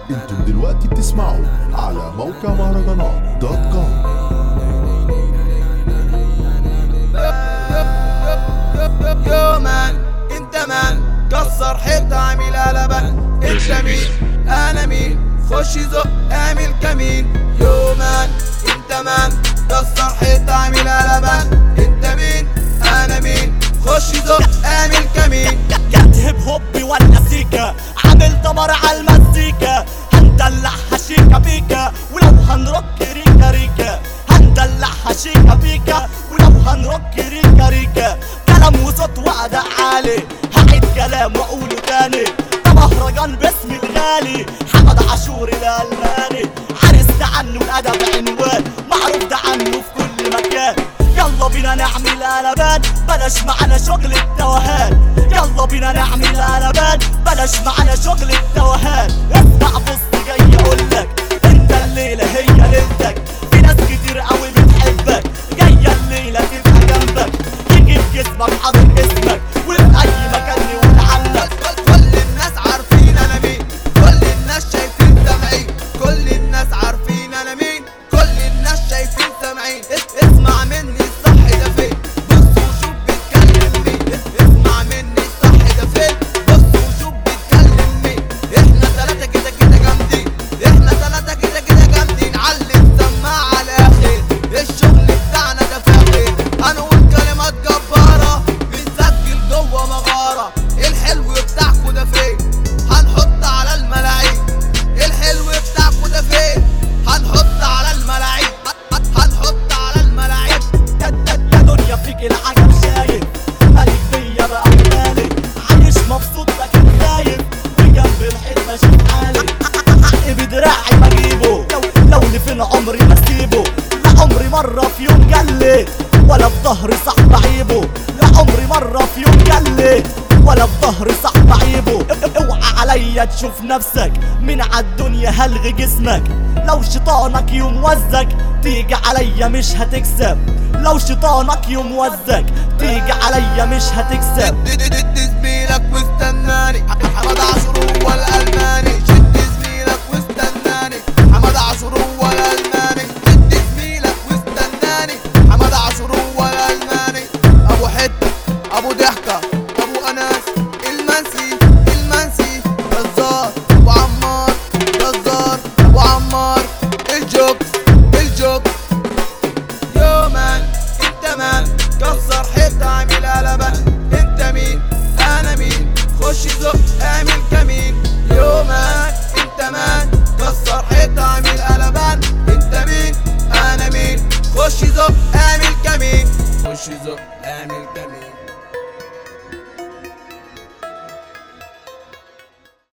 انتم دلوقتي بتسمعوا على موقع مهرجانات دوت كوم يو مان انت مان كسر حيطة عامل قلبان انت مين انا مين خش زق اعمل كمين يو مان انت مان كسر حيطة عامل قلبان انت مين انا مين خش زق اعمل كمين جت هيب هوبي ولا سيكا عامل دمر على المزيكا هندلعها شيكا بيكا ولو هنروك ريكا ريكا هندلعها شيكا بيكا ولو هنروك ريكا ريكا كلام وصوت وأداء عالي هعيد كلام وأقوله تاني ده مهرجان باسم الغالي حمد عاشور الألماني عرس ده عنه الأدب عنوان معروف ده عنه في كل مكان يلا بينا نعمل قلبان بلاش معانا شغل التوهان يلا بينا نعمل قلبان بلاش معانا شغل التوهان اسمع بص جاي اقولك انت الليلة هي ليلتك في ناس كتير قوي بتحبك جاية الليلة تبقى جنبك يجي في جسمك حاطط اسمك وفي اي مكان يقول عنك كل الناس عارفين انا مين كل الناس شايفين سامعين كل الناس عارفين انا مين كل الناس شايفين سامعين اس- اسمع مني الصح ده فين بص وشوف بيتكلم مين اس- اسمع مني الصح ده فين بص وشوف بيتكلم مين احنا ثلاثة كده كده جامدين احنا ثلاثة كده كده جامدين علي السماعة على الاخر الشغل بتاعنا ده فاخر هنقول كلمات جبارة بنسجل جوه مغارة الحلو بتاعكوا ده فين هنحط على الملاعين الحلو بتاعكوا ده فين هنحط على الملاعين هن- هنحط على الملاعين يا دنيا فيك العجب شايف مالك بيا بقى مالك عايش مبسوط لكن خايف بجنب الحيط ماشي في حالي حقي بدراعي بجيبه لو لو لفين عمري ما اسيبه لا عمري مرة في يوم جلي ولا في ظهري صاحب عيبه لا عمري مرة في يوم جلي ولا في ظهري صاحب عيبه اوعى عليا تشوف نفسك من عالدنيا هلغي جسمك لو شيطانك يوم وزك تيجي عليا مش هتكسب لو شيطانك يوم وزك تيجي عليا مش هتكسب شد شد زميلك واستناني حمد عاشور هو الالماني شد زميلك واستناني حمد عاشور هو الالماني شد زميلك واستناني حمد عاشور هو الالماني ابو حته ابو ضحكه ابو انس المنسي المنسي جزار ابو عمار جزار ابو عمار الجوكس الجوكس يو مان انت مان كسر حيطة اعمل قلبان انت مين انا مين خش زق اعمل كمين يو مان انت مان كسر حيطة اعمل قلبان انت مين انا مين خش زق اعمل كمين خش زق اعمل كمين